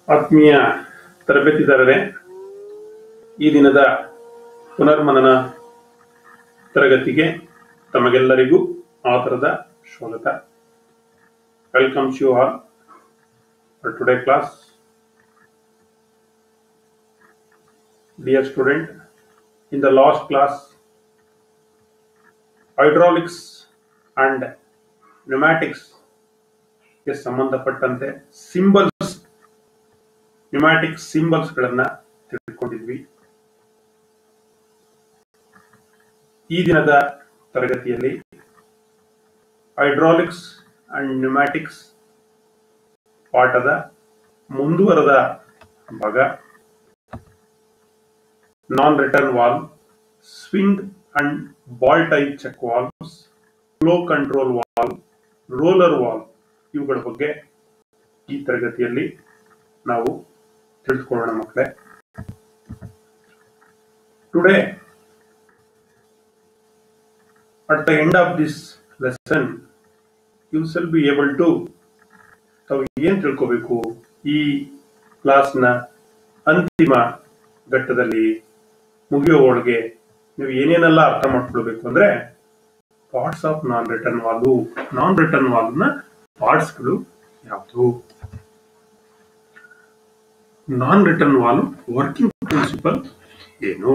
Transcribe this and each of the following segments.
ಆತ್ಮೀಯ ತರಬೇತಿದಾರರೇ ಈ ದಿನದ ಪುನರ್ಮನನ ತರಗತಿಗೆ ತಮಗೆಲ್ಲರಿಗೂ ಆತರದ ಸ್ವಾಗತ welcomes you all for today class dear student in the last class hydraulics and pneumatics ಗೆ ಸಂಬಂಧಪಟ್ಟಂತೆ ಸಿಂಬಲ್ಸ್ ನ್ಯೂಮ್ಯಾಟಿಕ್ ಸಿಂಬಲ್ಸ್ ಗಳನ್ನ ತಿಳ್ಕೊಂಡಿದ್ವಿ ಈ ದಿನದ ತರಗತಿಯಲ್ಲಿ ಹೈಡ್ರಾಲಿಕ್ಸ್ ಅಂಡ್ ನ್ಯೂಮ್ಯಾಟಿಕ್ಸ್ ಪಾಠದ ಮುಂದುವರೆದ ಭಾಗ non return valve swing and ball type check valves flow control valve roller valve ಇವುಗಳ ಬಗ್ಗೆ ಈ ತರಗತಿಯಲ್ಲಿ ನಾವು ತಿಳಿದುಕೊಳ್ಳೋಣ ಮಕ್ಕಳೇ today at the end of this lesson you shall be able to ತಾವು ಏನ್ ತಿಳ್ಕೋಬೇಕು ಈ ಕ್ಲಾಸ್ನ ಅಂತಿಮ ಘಟ್ಟದಲ್ಲಿ ಮುಗಿಯೋ ಒಳಗೆ ನೀವು ಏನೇನೆಲ್ಲ ಅರ್ಥ ಮಾಡ್ಕೊಳ್ಬೇಕು ಅಂದ್ರೆ parts of non return valve non return ವಾಲ್ವ್ನ ಪಾರ್ಟ್ಸ್ಗಳು ಯಾವುದು non return valve working principle ಏನು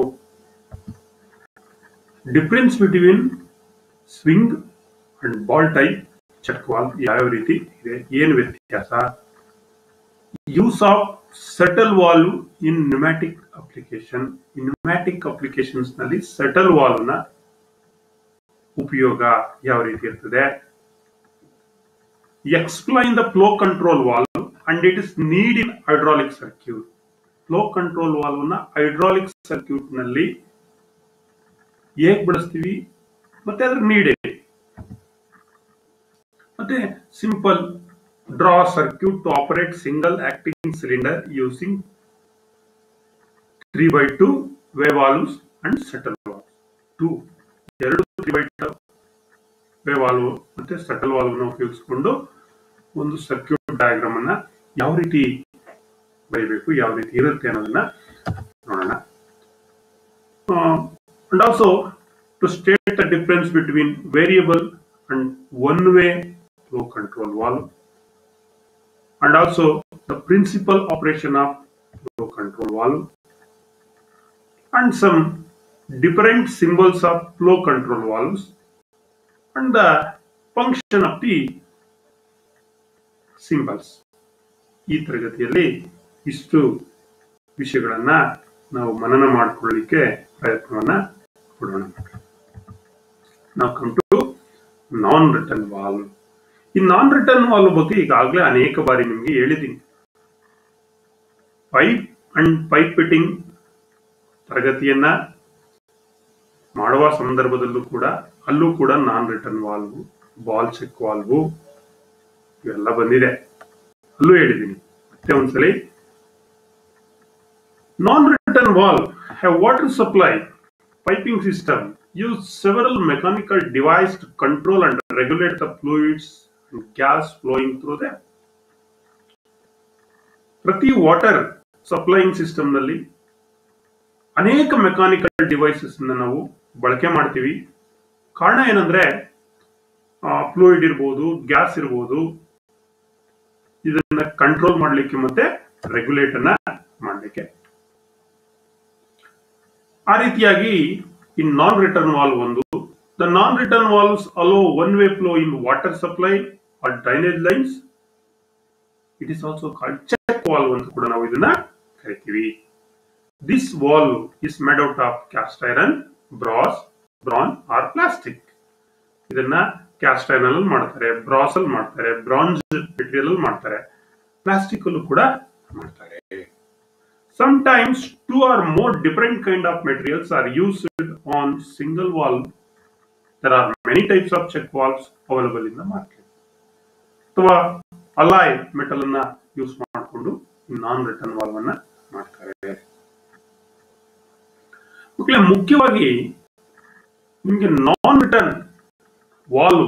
difference between swing and ball type check valve ಯಾವ ರೀತಿ ಇದೆ ಏನು ವ್ಯತ್ಯಾಸ use of shuttle valve in pneumatic application in pneumatic applications ನಲ್ಲಿ ಸೆಟಲ್ ವಾಲ್ವ್ ನ ಉಪಯೋಗ ಯಾವ ರೀತಿ ಇರ್ತದೆ explain the flow control valve and it is need in hydraulic circuit flow control valve ನ ಹೈಡ್ರಾಲಿಕ್ ಸರ್ಕ್ಯೂಟ್ ನಲ್ಲಿ ಹೇಗ್ ಬಳಸ್ತೀವಿ ಮತ್ತೆ ಅದ್ರ ನೀಡ್ ಇದೆ ಮತ್ತೆ simple draw circuit to operate single acting cylinder using three by two way valves and shuttle valve to ಎರಡು three by two way valve ಮತ್ತೆ ಸೆಟಲ್ ವಾಲ್ವ್ ನ ಉಪಯೋಗಿಸಿಕೊಂಡು ಒಂದು ಸರ್ಕ್ಯೂಟ್ ಡಯಾಗ್ರಾಮ್ ಅನ್ನ ಯಾವ ರೀತಿ ಬರೀಬೇಕು ಯಾವ ರೀತಿ ಇರುತ್ತೆ ಅನ್ನೋದನ್ನ ನೋಡೋಣ and also to state the difference between variable and one way flow control valve and also the principal operation of flow control valve and some different symbols of flow control valves and the function of the symbols ಈ ತರಗತಿಯಲ್ಲಿ ಇಷ್ಟು ವಿಷಯಗಳನ್ನ ನಾವು ಮನನ ಮಾಡಿಕೊಳ್ಳಲಿಕ್ಕೆ ಪ್ರಯತ್ನವನ್ನ ಕೊಡೋಣ ನಾವು come to non return valve ಈ ನಾನ್ ರಿಟರ್ನ್ ವಾಲ್ವ್ ಬಗ್ಗೆ ಈಗಾಗಲೇ ಅನೇಕ ಬಾರಿ ನಿಮಗೆ ಹೇಳಿದ್ದೀನಿ ಪೈಪ್ ಅಂಡ್ ಪೈಪ್ ಫಿಟ್ಟಿಂಗ್ ತರಗತಿಯನ್ನ ಮಾಡುವ ಸಂದರ್ಭದಲ್ಲೂ ಕೂಡ ಅಲ್ಲೂ ಕೂಡ non return valve ball check valve ಇವೆಲ್ಲ ಬಂದಿದೆ ಅಲ್ಲೂ ಹೇಳಿದ್ದೀನಿ ಮತ್ತೆ ಒಂದ್ಸಲಿ non return valve have water supply piping system use several mechanical devices to control and regulate the fluids and gas flowing through them. ಪ್ರತಿ ವಾಟರ್ ಸಪ್ಲೈಯಿಂಗ್ ಸಿಸ್ಟಮ್ ನಲ್ಲಿ ಅನೇಕ mechanical devices ನಾವು ಬಳಕೆ ಮಾಡ್ತೀವಿ ಕಾರಣ ಏನಂದ್ರೆ ಫ್ಲೂಯಿಡ್ ಇರ್ಬೋದು ಗ್ಯಾಸ್ ಇರ್ಬೋದು ಇದನ್ನ ಕಂಟ್ರೋಲ್ ಮಾಡಲಿಕ್ಕೆ ಮತ್ತೆ ರೆಗ್ಯುಲೇಟ್ ಅನ್ನ ಮಾಡಲಿಕ್ಕೆ ಆ ರೀತಿಯಾಗಿ in non-return valve ಒಂದು the non-return valves allow one-way flow in water supply or drainage lines it is also called check valve ಅಂತ ಕೂಡ ನಾವು ಇದನ್ನ ಕರಿತೀವಿ this valve is made out of cast iron brass bronze or plastic ಇದನ್ನ cast iron ಅಲ್ಲಿ ಮಾಡ್ತಾರೆ brass ಅಲ್ಲಿ ಮಾಡ್ತಾರೆ ಬ್ರಾಂಜ್ ಮೆಟೀರಿಯಲ್ ಅಲ್ಲಿ ಮಾಡ್ತಾರೆ ಪ್ಲಾಸ್ಟಿಕ್ ಅಲ್ಲೂ ಕೂಡ ಮಾಡ್ತಾರೆ Sometimes two or more different kind of materials are used on single valve. There are many types of check valves available in the market. ಅಥವಾ ಅಲಾಯ್ ಮೆಟಲ್ ಅನ್ನ ಯೂಸ್ ಮಾಡಿಕೊಂಡು ನಾನ್ ರಿಟರ್ನ್ ವಾಲ್ವ್ ಅನ್ನ ಮಾಡ್ತಾರೆ ಮಕ್ಕಳೇ ಮುಖ್ಯವಾಗಿ ನಿಮಗೆ non return valve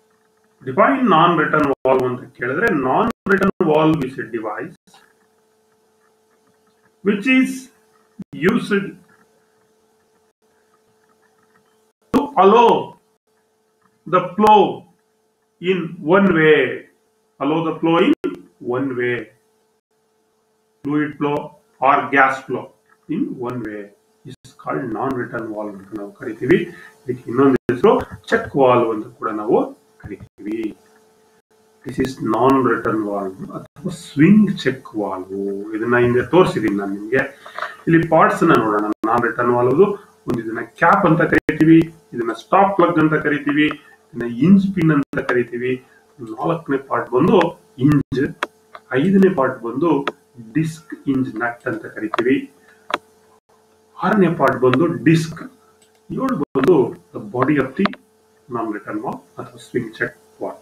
define non return valve ಅಂತ ಕೇಳಿದ್ರೆ non return valve is a device which is used to allow the flow in one way. Allow the flow in one way. Fluid flow or gas flow in one way is called non-return valve ಅಂತ ನಾವು ಕರಿತೀವಿ ಇದಕ್ಕೆ ಇನ್ನೊಂದು ಹೆಸರು check valve ಅಂತ ಕೂಡ ನಾವು ಕರಿತೀವಿ this is non return valve ಅಥವಾ ಸ್ವಿಂಗ್ ಚೆಕ್ ವಾಲ್ವ್ ಇದನ್ನ ಹಿಂದೆ ತೋರಿಸಿದೀನಿ ನಾನು ನಿಮಗೆ ಇಲ್ಲಿ ಪಾರ್ಟ್ಸ್ ನೋಡೋಣ ನಾನ್ ರಿಟರ್ನ್ ವಾಲ್ವ್ ಒಂದು ಇದನ್ನ ಕ್ಯಾಪ್ ಅಂತ ಕರಿತೀವಿ ಇದನ್ನ ಸ್ಟಾಪ್ ಪ್ಲಗ್ ಅಂತ ಕರಿತೀವಿ ಇದನ್ನ ಇಂಜ್ ಪಿನ್ ಅಂತ ಕರಿತೀವಿ ನಾಲ್ಕನೇ ಪಾರ್ಟ್ ಬಂದು ಇಂಜ್ ಐದನೇ ಪಾರ್ಟ್ ಬಂದು ಡಿಸ್ಕ್ ಇಂಜ್ ನಟ್ ಅಂತ ಕರಿತೀವಿ ಆರನೇ ಪಾರ್ಟ್ ಬಂದು ಡಿಸ್ಕ್ ಏಳು ಬಂದು the body of the non return valve ಅಥವಾ swing check valve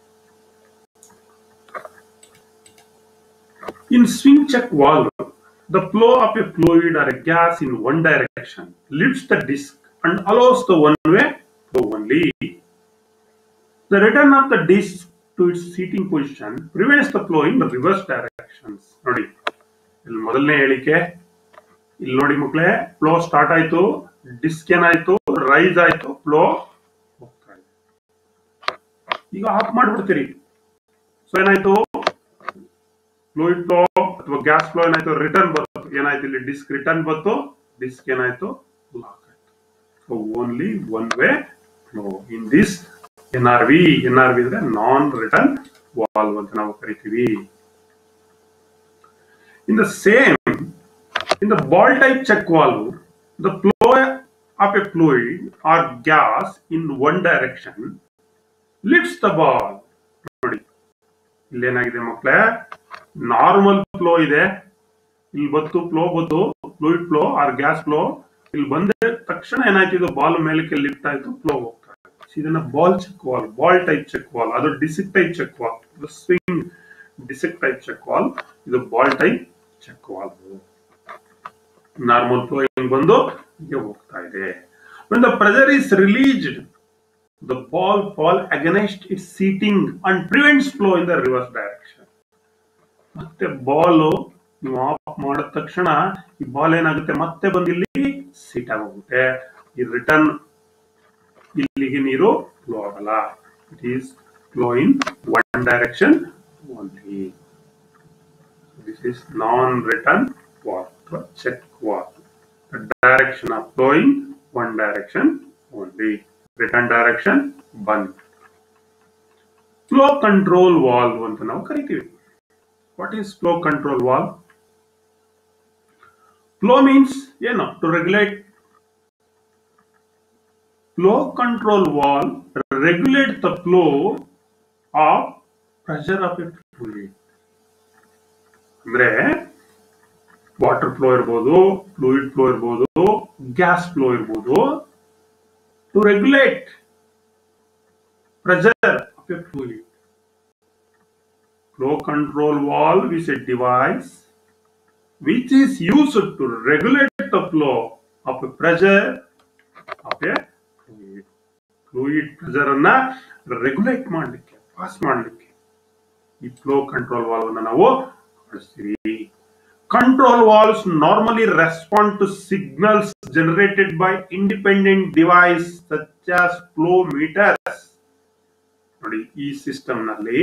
In swing check valve, the flow of a fluid or a gas in one direction lifts the disc and allows the one-way flow only. The return of the disc to its seating position prevents the flow in the reverse directions. ನೋಡಿ ಇಲ್ಲಿ ಮೊದಲನೇ ಹೇಳಿಕೆ ಇಲ್ಲಿ ನೋಡಿ ಮಕ್ಕಳೇ flow start ಆಯ್ತು disc ಏನಾಯ್ತು rise ಆಯ್ತು ಫ್ಲೋ ಹೋಗ್ತಾ ಇದೆ ಈಗ ಆಫ್ ಮಾಡ್ಬಿಡ್ತೀರಿ ಸೊ ಏನಾಯ್ತು ಫ್ಲೂಯಿಡ್ ಫ್ಲೋ ಅಥವಾ ಗ್ಯಾಸ್ ಫ್ಲೋ ಏನಾಯ್ತು ರಿಟರ್ನ್ ಬಂತು ಏನಾಯ್ತು ಇಲ್ಲಿ ಡಿಸ್ಕ್ ರಿಟರ್ನ್ ಬಂತು ಡಿಸ್ಕ್ ಏನಾಯ್ತು ಲಾಕ್ ಆಯ್ತು so only one way flow in this N R V N R V ಅಂದ್ರೆ ನಾನ್ ರಿಟರ್ನ್ ವಾಲ್ವ್ ಅಂತ ನಾವು ಕರಿತೀವಿ in the same in the ball type check valve the flow of a fluid R gas in one direction lifts the ball ನೋಡಿ ಇಲ್ಲೇನಾಗಿದೆ ಮಕ್ಕಳೇ normal flow ಇದೆ ಇಲ್ಲಿ ಬತ್ತು ಫ್ಲೋ ಬಂದು fluid flow or gas flow ಇಲ್ಲಿ ಬಂದ ತಕ್ಷಣ ಏನಾಯ್ತು ಇದು ಬಾಲ್ ಮೇಲಕ್ಕೆ ಲಿಫ್ಟ್ ಆಯ್ತು ಫ್ಲೋ ಹೋಗ್ತಾ ಇದೆ ಇದನ್ನ ball check valve ball type check valve ಅದು ಡಿಸಿಕ್ ಟೈಪ್ ಚೆಕ್ ವಾಲ್ ಇದು swing disc type check valve ಇದು ball type check valve normal flow ಹಿಂಗ್ ಬಂದು ಹೀಗೆ ಹೋಗ್ತಾ ಇದೆ when the pressure is released the ball fall against its seating and prevents flow in the reverse direction ಮತ್ತೆ ball ನೀವು off ಮಾಡಿದ ತಕ್ಷಣ ಈ ಬಾಲ್ ಏನಾಗುತ್ತೆ ಮತ್ತೆ ಬಂದು ಇಲ್ಲಿ ಸೀಟ್ ಆಗೋಗುತ್ತೆ ಈ ರಿಟರ್ನ್ ಇಲ್ಲಿಗೆ ನೀರು ಫ್ಲೋ ಆಗಲ್ಲ it is flow in one direction only this is non return valve check valve the direction of flowing one direction only return direction ಬಂದ್ ಫ್ಲೋ ಕಂಟ್ರೋಲ್ ವಾಲ್ವ್ ಅಂತ ನಾವು ಕರಿತೀವಿ what is flow control valve flow means ಏನು to regulate flow control valve regulate the flow of pressure of a fluid ಅಂದ್ರೆ water flow ಇರ್ಬೋದು fluid flow ಇರ್ಬೋದು gas flow ಇರ್ಬೋದು to regulate pressure of a fluid flow control valve is a device which is used to regulate the flow of a pressure of a fluid. Fluid pressure ಅನ್ನ regulate ಮಾಡಲಿಕ್ಕೆ pass ಮಾಡಲಿಕ್ಕೆ ಈ flow control valve ಅನ್ನ ನಾವು ಬಳಸ್ತೀವಿ control valves normally respond to signals generated by independent device such as flow meters ನೋಡಿ ಈ system ನಲ್ಲಿ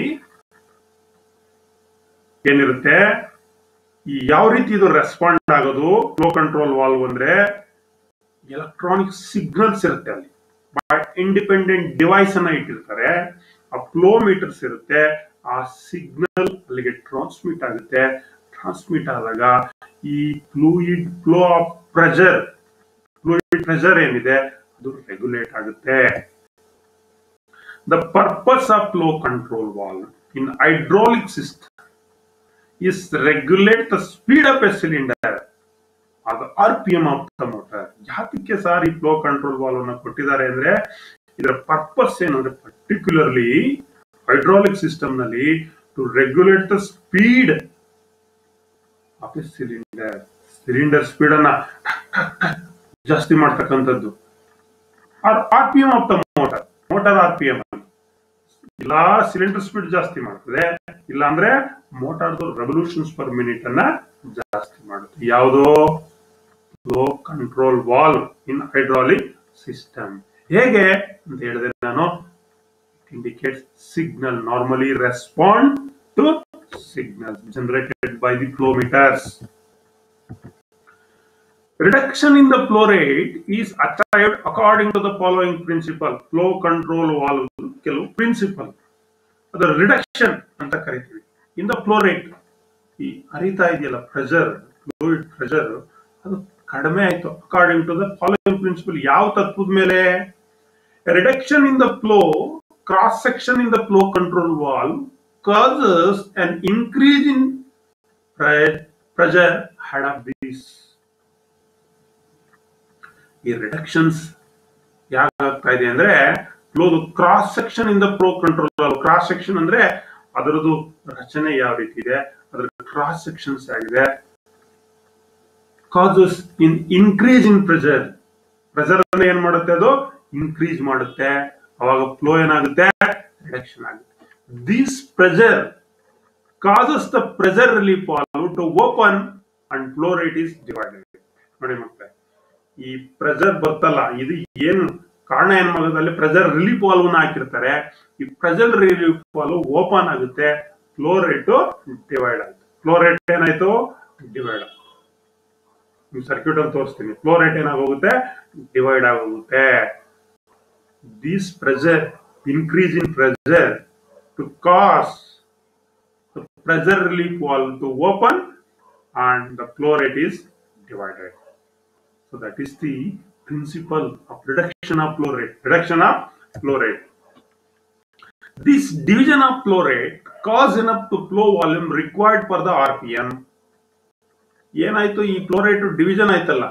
ಏನಿರುತ್ತೆ ಈ ಯಾವ ರೀತಿ ಇದು ರೆಸ್ಪಾಂಡ್ ಆಗೋದು ಫ್ಲೋ ಕಂಟ್ರೋಲ್ ವಾಲ್ವ್ ಅಂದ್ರೆ ಎಲೆಕ್ಟ್ರಾನಿಕ್ ಸಿಗ್ನಲ್ಸ್ ಇರುತ್ತೆ ಅಲ್ಲಿ ಇಂಡಿಪೆಂಡೆಂಟ್ ಡಿವೈಸ್ ಅನ್ನ ಇಟ್ಟಿರ್ತಾರೆ ಆ ಫ್ಲೋ ಮೀಟರ್ಸ್ ಇರುತ್ತೆ ಆ ಸಿಗ್ನಲ್ ಅಲ್ಲಿಗೆ ಟ್ರಾನ್ಸ್ಮಿಟ್ ಆಗುತ್ತೆ ಟ್ರಾನ್ಸ್ಮಿಟ್ ಆದಾಗ ಈ fluid flow of pressure fluid pressure ಏನಿದೆ ಅದು ರೆಗ್ಯುಲೇಟ್ ಆಗುತ್ತೆ the purpose of flow control valve in hydraulic system is regulate the speed of a cylinder or the RPM of the motor. ಯಾತಕ್ಕೆ sir ಈ flow control valve ಅನ್ನ ಕೊಟ್ಟಿದ್ದಾರೆ ಅಂದ್ರೆ ಇದರ purpose ಏನಂದ್ರೆ ಪರ್ಟಿಕ್ಯುಲರ್ಲಿ ಹೈಡ್ರಾಲಿಕ್ ಸಿಸ್ಟಮ್ ನಲ್ಲಿ to regulate the speed of a cylinder cylinder speed ಅನ್ನ ಜಾಸ್ತಿ ಮಾಡ್ತಕ್ಕಂಥದ್ದು R P M of the motor motor R P M ಇಲ್ಲ ಸಿಲಿಂಡರ್ ಸ್ಪೀಡ್ ಜಾಸ್ತಿ ಮಾಡ್ತದೆ ಇಲ್ಲ ಅಂದ್ರೆ ಮೋಟಾರ್ದು ರೆವಲ್ಯೂಷನ್ಸ್ ಪರ್ ಮಿನಿಟ್ ಅನ್ನ ಜಾಸ್ತಿ ಮಾಡುತ್ತೆ ಯಾವುದೋ flow control valve in hydraulic system ಹೇಗೆ ಅಂತ ಹೇಳಿದ್ರೆ ನಾನು indicates signal normally respond to signal generated by the flow meters Reduction in the flow rate is achieved according to the following principle. Flow control valve ಕೆಲವು principle ಅದರ reduction ಅಂತ ಕರಿತೀವಿ in the flow rate ಈ ಹರಿತಾ ಇದೆಯಲ್ಲ pressure fluid pressure ಅದು ಕಡಿಮೆ ಆಯ್ತು according to the following principle ಯಾವ ತತ್ವದ ಮೇಲೆ reduction in the flow cross section in the flow control valve causes an increase in pressure head of this ಈ reductions ಯಾಕಾಗ್ತಾ ಇದೆ ಅಂದ್ರೆ ಫ್ಲೋದು ಕ್ರಾಸ್ ಸೆಕ್ಷನ್ ಇಂದ ಫ್ಲೋ ಕಂಟ್ರೋಲ್ ಕ್ರಾಸ್ ಸೆಕ್ಷನ್ ಅಂದ್ರೆ ಅದರದ್ದು ರಚನೆ ಯಾವ ರೀತಿ ಇದೆ ಅದರ ಕ್ರಾಸ್ ಸೆಕ್ಷನ್ಸ್ ಆಗಿದೆ causes in increase in pressure pressure ಅನ್ನ ಏನ್ ಮಾಡುತ್ತೆ ಅದು ಇನ್ಕ್ರೀಸ್ ಮಾಡುತ್ತೆ ಅವಾಗ ಫ್ಲೋ ಏನಾಗುತ್ತೆ ರಿಡಕ್ಷನ್ ಆಗುತ್ತೆ this pressure causes the pressure relief valve to open and flow rate is divided ನೋಡಿ ಮಕ್ಕಳೇ ಈ ಪ್ರೆಷರ್ ಬರ್ತಲ್ಲ ಇದು ಏನು ಕಾರಣ ಏನ್ ಮಾಡೋದು ಅಲ್ಲಿ ಪ್ರೆಷರ್ ರಿಲೀಫ್ ವಾಲ್ವ್ ಹಾಕಿರ್ತಾರೆ ಈ ಪ್ರೆಷರ್ ರಿಲೀಫ್ ವಾಲ್ವ್ ಓಪನ್ ಆಗುತ್ತೆ ಫ್ಲೋ ರೇಟ್ ಡಿವೈಡ್ ಆಗುತ್ತೆ ಫ್ಲೋ ರೇಟ್ ಏನಾಯ್ತು ಡಿವೈಡ್ ನಿಮ್ ಸರ್ಕ್ಯೂಟ್ ಅಲ್ಲಿ ತೋರಿಸ್ತೀನಿ ಫ್ಲೋ ರೇಟ್ ಏನಾಗೋಗುತ್ತೆ ಡಿವೈಡ್ ಆಗೋಗುತ್ತೆ this pressure increase in pressure to cause pressure relief valve to open and the flow rate is divided. So that is the principle of reduction of flow rate. Reduction of flow rate. This division of flow rate cause enough to flow volume required for the RPM. ಏನಾಯ್ತು ಈ flow rate division ಆಯ್ತಲ್ಲ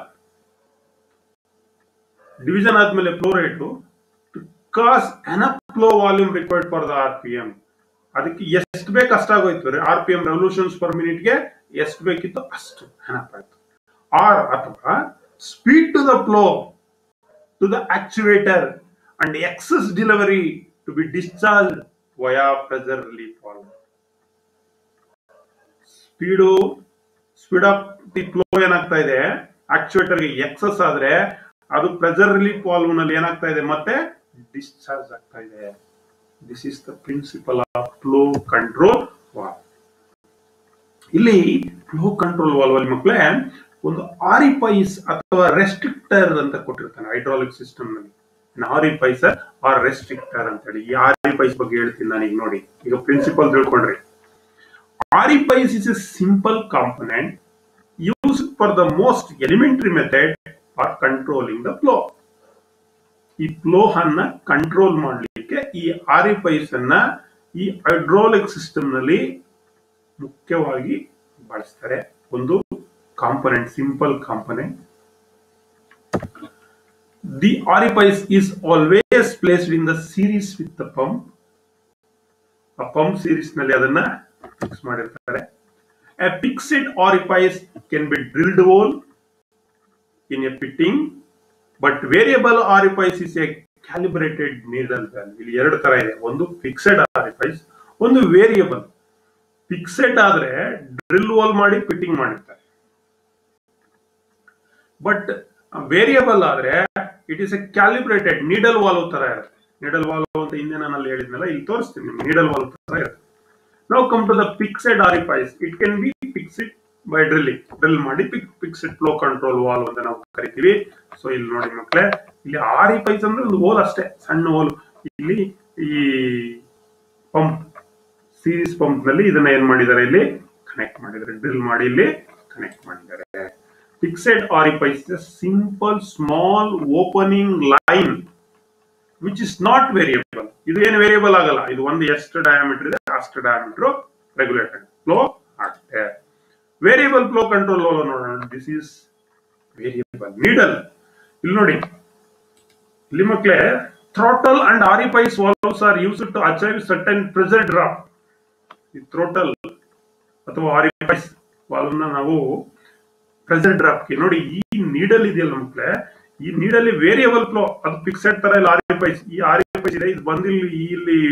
division ಆದ್ಮೇಲೆ flow rate cause enough flow volume required for the R P M ಅದಕ್ಕೆ ಎಷ್ಟು ಬೇಕು ಅಷ್ಟಾಗೋಯ್ತು R P M revolutions per ಮಿನಿಟ್ಗೆ ಎಷ್ಟು ಬೇಕಿತ್ತು ಅಷ್ಟು ಎನಫ್ ಆಯ್ತು ಆರ್ ಅಥವಾ speed to the flow to the actuator and excess delivery to be discharge via pressure relief valve speed speed of the flow ಏನಾಗ್ತಾ ಇದೆ ಆಕ್ಚುಯೇಟರ್ಗೆ ಎಕ್ಸಸ್ ಆದ್ರೆ ಅದು ಪ್ರೆಸರ್ ರಿಲೀಫ್ ವಾಲ್ವ್ ನಲ್ಲಿ ಏನಾಗ್ತಾ ಇದೆ ಮತ್ತೆ ಡಿಸ್ಚಾರ್ಜ್ ಆಗ್ತಾ ಇದೆ this is the principle of flow control valve ಇಲ್ಲಿ ಫ್ಲೋ ಕಂಟ್ರೋಲ್ ವಾಲ್ವ್ ಅಲ್ಲಿ ಮಕ್ಕಳೇ ಒಂದು ಆರಿಪೈಸ್ ಅಥವಾ ರೆಸ್ಟ್ರಿಕ್ಟರ್ ಅಂತ ಕೊಟ್ಟಿರ್ತಾನೆ ಹೈಡ್ರಾಲಿಕ್ ಸಿಸ್ಟಮ್ ನಲ್ಲಿ ಆರಿಪೈಸರ್ ಆರ್ ರೆಸ್ಟ್ರಿಕ್ಟರ್ ಅಂತ ಹೇಳಿ ಈ ಆರಿಪೈಸ್ ಬಗ್ಗೆ ಹೇಳ್ತೀನಿ ನಾನು ಈಗ ನೋಡಿ ಈಗ ಪ್ರಿನ್ಸಿಪಲ್ ತಿಳ್ಕೊಂಡ್ರಿ orifice is a simple component use for the most elementary method for controlling the flow ಈ ಫ್ಲೋ ಅನ್ನ ಕಂಟ್ರೋಲ್ ಮಾಡಲಿಕ್ಕೆ ಈ ಆರಿಪೈಸ್ ಅನ್ನ ಈ ಹೈಡ್ರಾಲಿಕ್ ಸಿಸ್ಟಮ್ ನಲ್ಲಿ ಮುಖ್ಯವಾಗಿ ಬಳಸ್ತಾರೆ ಒಂದು component simple component the orifice is always placed in the series with the pump ಆ ಪಂಪ್ ಸೀರೀಸ್ ನಲ್ಲಿ ಅದನ್ನ ಫಿಕ್ಸ್ ಮಾಡಿರ್ತಾರೆ a fixed orifice can be drilled hole in a fitting but variable orifice is a calibrated needle valve ಇಲ್ಲಿ ಎರಡು ತರ ಇದೆ ಒಂದು fixed orifice ಒಂದು ವೇರಿಯಬಲ್ ಫಿಕ್ಸೆಡ್ ಆದ್ರೆ ಡ್ರಿಲ್ ಹೋಲ್ ಮಾಡಿ ಫಿಟ್ಟಿಂಗ್ ಮಾಡಿರ್ತಾರೆ ಬಟ್ ವೇರಿಯಬಲ್ ಆದ್ರೆ it is a calibrated needle valve ತರ ಇರುತ್ತೆ ನೀಡಲ್ ವಾಲ್ವ್ ಅಂತ ಹಿಂದೆ ನಾನು ಅಲ್ಲಿ ಹೇಳಿದ್ನಲ್ಲ ಇಲ್ಲಿ ತೋರಿಸ್ತೀನಿ ನಿಮ್ಗೆ ನೀಡಲ್ ವಾಲ್ವ್ ತರ ಇರುತ್ತೆ ನಾವು come to the fixed orifice it can be fixed by drilling drill ಮಾಡಿ ಫಿಕ್ಸ್ಡ್ ಫ್ಲೋ ಕಂಟ್ರೋಲ್ ವಾಲ್ವ್ ಅಂತ ನಾವು ಕರಿತೀವಿ ಸೊ ಇಲ್ಲಿ ನೋಡಿ ಮಕ್ಕಳೇ ಇಲ್ಲಿ ಆರಿಫೈಸ್ ಅಂದ್ರೆ ಒಂದು ಹೋಲ್ ಅಷ್ಟೇ ಸಣ್ಣ ಹೋಲ್ ಇಲ್ಲಿ ಈ ಪಂಪ್ ಸೀರೀಸ್ ಪಂಪ್ ನಲ್ಲಿ ಇದನ್ನ ಏನ್ ಮಾಡಿದ್ದಾರೆ ಇಲ್ಲಿ ಕನೆಕ್ಟ್ ಮಾಡಿದ್ದಾರೆ ಡ್ರಿಲ್ ಮಾಡಿ ಇಲ್ಲಿ ಕನೆಕ್ಟ್ ಮಾಡಿದ್ದಾರೆ fixed orifice simple small opening line which is not variable ಇದು ಏನು ವೇರಿಯಬಲ್ ಆಗಲ್ಲ ಇದು ಒಂದು ಎಷ್ಟು ಡಯಾಮೀಟರ್ ಇದೆ ಅಷ್ಟು ಡಯಾಮೀಟರ್ ರೆಗ್ಯುಲೇಟೆಡ್ ಫ್ಲೋ ಆಗುತ್ತೆ ವೇರಿಯಬಲ್ ಫ್ಲೋ ಕಂಟ್ರೋಲ್ ನೋಡೋಣ ದಿಸ್ ಈಸ್ ವೇರಿಯಬಲ್ ನೀಡಲ್ ಇಲ್ಲಿ ನೋಡಿ ಇಲ್ಲಿ ಮಕ್ಕಳೇ throttle and orifice valves are use to achieve certain pressure drop ಈ ಥ್ರೋಟಲ್ ಅಥವಾ ಆರಿಫೈಸ್ ವಾಲ್ವ್ ನ ನಾವು ಪ್ರೆಸರ್ ಡ್ರಾಪ್ಗೆ ನೋಡಿ ಈ ನೀಡಲ್ ಇದೆಯಲ್ಲ ಮಕ್ಕಳೇ ಈ ನೀಡಲ್ಲಿ ವೇರಿಯಬಲ್ ಫ್ಲೋ ಅದು ಫಿಕ್ಸೆಡ್ ತರ ಇಲ್ಲ ಆರಿಫೈಸ್ ಈ ಆರಿಫೈಸ್ ಇದೆ ಇದು ಬಂದಿಲ್ಲಿ ಇಲ್ಲಿ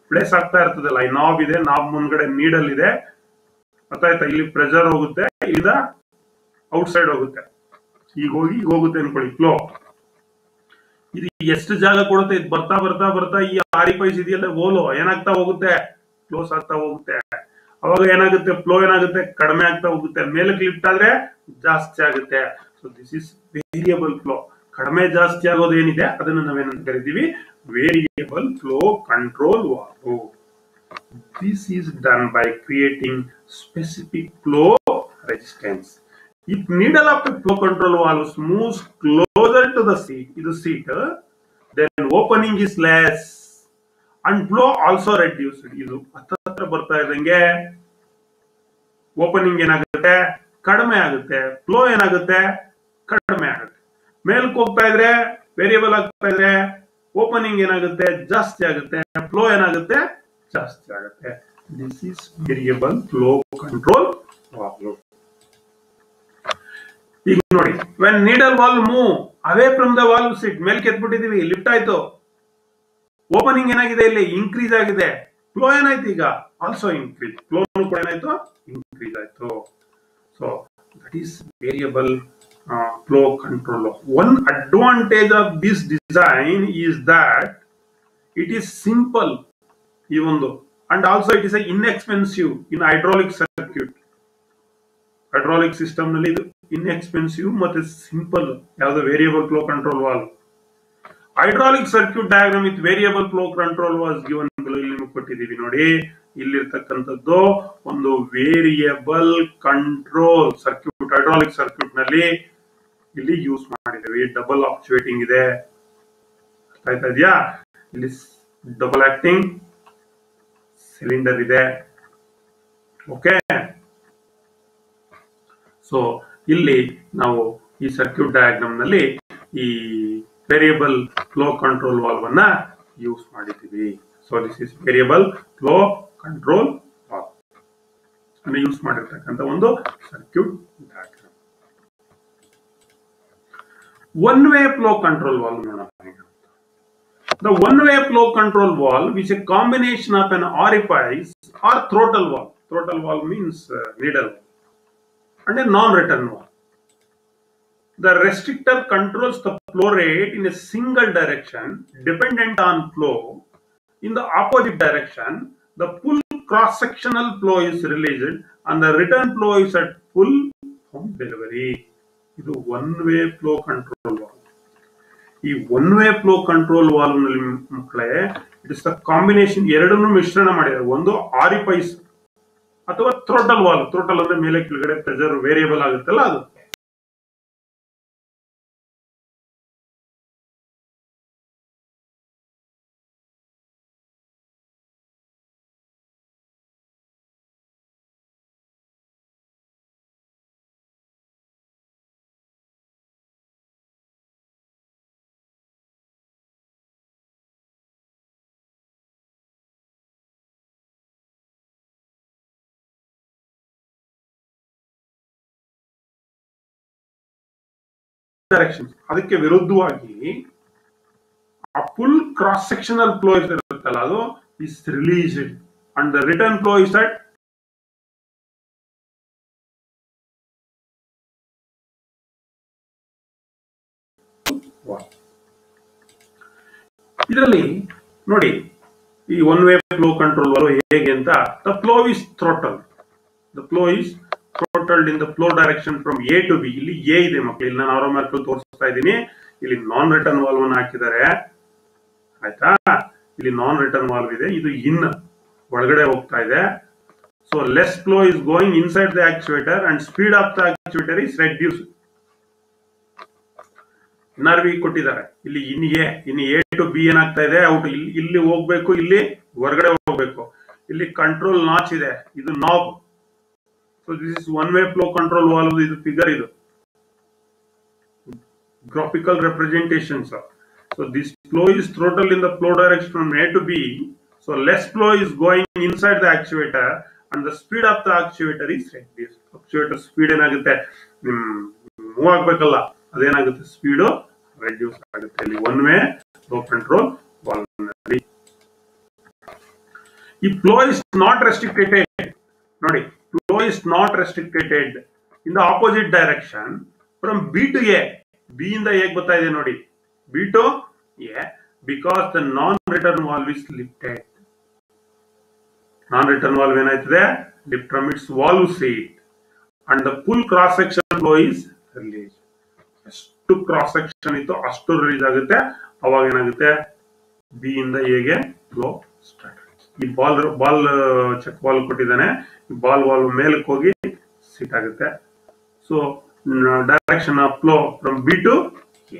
ಪ್ಲೇಸ್ ಆಗ್ತಾ ಇರ್ತದಲ್ಲ ಈ ನಾಬ್ ಇದೆ ನಾಬ್ ಮುಂದ್ಗಡೆ ನೀಡಲ್ ಇದೆ ಗೊತ್ತಾಯ್ತಾ ಇಲ್ಲಿ ಪ್ರೆಷರ್ ಹೋಗುತ್ತೆ ಇಲ್ಲಿಂದ ಔಟ್ ಸೈಡ್ ಹೋಗುತ್ತೆ ಈಗ ಹೋಗಿ ಈಗ ಹೋಗುತ್ತೆ ಅನ್ಕೊಳ್ಳಿ ಫ್ಲೋ ಇದು ಎಷ್ಟು ಜಾಗ ಕೊಡುತ್ತೆ ಇದು ಬರ್ತಾ ಬರ್ತಾ ಬರ್ತಾ ಈ ಆರಿಪೈಸ್ ಇದೆಯಲ್ಲ ಓಲು ಏನಾಗ್ತಾ ಹೋಗುತ್ತೆ ಕ್ಲೋಸ್ ಆಗ್ತಾ ಹೋಗುತ್ತೆ ಅವಾಗ ಏನಾಗುತ್ತೆ ಫ್ಲೋ ಏನಾಗುತ್ತೆ ಕಡಿಮೆ ಆಗ್ತಾ ಹೋಗುತ್ತೆ ಮೇಲಕ್ಕೆ ಲಿಫ್ಟ್ ಆದ್ರೆ ಜಾಸ್ತಿ ಆಗುತ್ತೆ so this is variable flow ಕಡಿಮೆ ಜಾಸ್ತಿ ಆಗೋದು ಏನಿದೆ ಅದನ್ನು ನಾವೇನಂತ ಕರಿತೀವಿ variable flow control valve this is done by creating specific flow resistance. If needle of the flow control valve moves closer to the seat, ಇದು seat, then opening is less and flow also reduced. ಇದು ಹತ್ತತ್ರ ಬರ್ತಾ ಇದ್ದಂಗೆ opening ಏನಾಗುತ್ತೆ ಕಡಿಮೆ ಆಗುತ್ತೆ flow ಏನಾಗುತ್ತೆ ಕಡಿಮೆ ಆಗುತ್ತೆ ಮೇಲ್ಕ್ ಹೋಗ್ತಾ ಇದ್ರೆ ವೇರಿಯಬಲ್ ಆಗ್ತಾ ಇದ್ರೆ ಓಪನಿಂಗ್ ಏನಾಗುತ್ತೆ ಜಾಸ್ತಿ ಆಗುತ್ತೆ ಫ್ಲೋ ಏನಾಗುತ್ತೆ ಜಾಸ್ತಿ ಆಗುತ್ತೆ this is variable flow control valve ಈಗ ನೋಡಿ when needle valve move away from the valve seat ಮೇಲ್ ಕೆತ್ಬಿಟ್ಟಿದೀವಿ ಲಿಫ್ಟ್ ಆಯ್ತು ಓಪನಿಂಗ್ ಏನಾಗಿದೆ ಇಲ್ಲಿ ಇನ್ಕ್ರೀಸ್ ಆಗಿದೆ ಫ್ಲೋ ಏನಾಯ್ತು ಈಗ ಆಲ್ಸೋ ಇನ್ಕ್ರೀಸ್ ಫ್ಲೋ ಕೂಡ ಏನಾಯ್ತು ಇನ್ಕ್ರೀಸ್ ಆಯ್ತು so that is variable flow control one advantage of this design is that it is simple ಈ ಒಂದು and also it is inexpensive in hydraulic circuit hydraulic system ನಲ್ಲಿ ಇದು inexpensive ಮತ್ತೆ simple ಯಾವ್ದು variable flow control valve hydraulic circuit diagram with variable flow control was given ಇಲ್ಲಿ ನಿಮಗೆ ಕೊಟ್ಟಿದ್ದೀವಿ ನೋಡಿ ಇಲ್ಲಿರ್ತಕ್ಕಂಥದ್ದು ಒಂದು variable control circuit hydraulic circuit ನಲ್ಲಿ ಇಲ್ಲಿ ಯೂಸ್ ಮಾಡಿದ್ದೇವೆ ಡಬಲ್ ಆಕ್ಚುವೇಟಿಂಗ್ ಇದೆ ಅರ್ಥ ಆಯ್ತಾ ಇದೆಯಾ ಇಲ್ಲಿ ಡಬಲ್ ಆಕ್ಟಿಂಗ್ ಸಿಲಿಂಡರ್ ಇದೆ ಓಕೆ ಸೊ ಇಲ್ಲಿ ನಾವು ಈ ಸರ್ಕ್ಯೂಟ್ ಡಯಾಗ್ರಾಮ್ ನಲ್ಲಿ ಈ ವೇರಿಯಬಲ್ ಫ್ಲೋ ಕಂಟ್ರೋಲ್ ವಾಲ್ವ್ ಅನ್ನ ಯೂಸ್ ಮಾಡಿದ್ದೀವಿ so this is variable flow control valve ಅನ್ನು ಯೂಸ್ ಮಾಡಿರ್ತಕ್ಕಂಥ ಒಂದು circuit diagram one way flow control valve ನೋಡೋಣ ಈಗ. The one-way flow control valve is a combination of an orifice or throttle valve. Throttle valve means uh, needle and a non-return valve. The restrictor controls the flow rate in a single direction dependent on flow. In the opposite direction, the full cross-sectional flow is released and the return flow is at full home delivery. ಇದು one way flow control valve ಈ one way flow control valve ನಲ್ಲಿ ಮಕ್ಕಳೇ it is the combination ಎರಡನ್ನೂ ಮಿಶ್ರಣ ಮಾಡಿದ್ದಾರೆ ಒಂದು ಆರಿಪೈಸ್ ಅಥವಾ throttle valve throttle ಅಂದ್ರೆ ಮೇಲೆ ಕೆಳಗಡೆ ಪ್ರೆಷರ್ ವೇರಿಯಬಲ್ ಆಗುತ್ತಲ್ಲ ಅದು ಡೈರೆಕ್ಷನ್ ಅದಕ್ಕೆ ವಿರುದ್ಧವಾಗಿ ಆ ಫುಲ್ ಕ್ರಾಸ್ ಸೆಕ್ಷನಲ್ ಫ್ಲೋ ಇರುತ್ತಲ್ಲ ಅದು is released and the return flow is at ಇದರಲ್ಲಿ ನೋಡಿ ಈ one way flow control valve ಹೇಗೆ ಅಂತ the flow is throttle the flow is throttled in the flow direction from A to B ಇಲ್ಲಿ A ಇದೆ ಮಕ್ಕಳು ಇಲ್ಲಿ ನಾನು ಅವರ ಮಾರ್ಕಲ್ ತೋರಿಸ್ತಾ ಇದ್ದೀನಿ ಇಲ್ಲಿ ನಾನ್ ರಿಟರ್ನ್ ವಾಲ್ವ್ ಅನ್ನು ಹಾಕಿದ್ದಾರೆ ಆಯ್ತಾ ಇಲ್ಲಿ ನಾನ್ ರಿಟರ್ನ್ ವಾಲ್ವ್ ಇದೆ ಇದು ಇನ್ ಒಳಗಡೆ ಹೋಗ್ತಾ ಇದೆ so less flow is going inside the actuator and speed of the actuator is reduce we ಕೊಟ್ಟಿದ್ದಾರೆ ಇಲ್ಲಿ in A in A to B ಏನಾಗ್ತಾ ಇದೆ ಔಟ್ ಇಲ್ಲಿ ಇಲ್ಲಿ ಹೋಗ್ಬೇಕು ಇಲ್ಲಿ ಹೊರಗಡೆ ಹೋಗ್ಬೇಕು ಇಲ್ಲಿ ಕಂಟ್ರೋಲ್ ನಾಚ್ ಇದೆ ಇದು knob so this is one way flow control valve ಇದು ಫಿಗರ್ ಇದು graphical representations of. So this flow is throttle in the flow direction from A to B. So less flow is going inside the actuator and the speed of the actuator is reduced. Actuator speed ಏನಾಗುತ್ತೆ move ಆಗ್ಬೇಕಲ್ಲ ಅದೇನಾಗುತ್ತೆ speed reduce ಆಗುತ್ತೆ ಇಲ್ಲಿ one way flow control ವಾಲ್ವ್ನಲ್ಲಿ ಈ flow is not restricted ನೋಡಿ flow is not restricted in the opposite direction from B to A B ಇಂದ ಹೇಗ್ ಬರ್ತಾ ಇದೆ ನೋಡಿ B to A because the non return valve is lifted non return valve ಏನಾಯ್ತದೆ lift from its valve seat and the full cross section flow is release ಎಷ್ಟು cross section ಇತ್ತು ಅಷ್ಟು release ಆಗುತ್ತೆ ಅವಾಗ ಏನಾಗುತ್ತೆ ಬಿ ಇಂದ ಎಗೆ ಫ್ಲೋ ಸ್ಟಾರ್ಟ್ ಈ ಬಾಲ್ ಬಾಲ್ ಚೆಕ್ ಬಾಲ್ ಕೊಟ್ಟಿದ್ದಾನೆ ಈ ಬಾಲ್ ವಾಲ್ ಮೇಲಕ್ಕೆ ಹೋಗಿ ಸಿಟ್ ಆಗುತ್ತೆ so direction of flow from B to A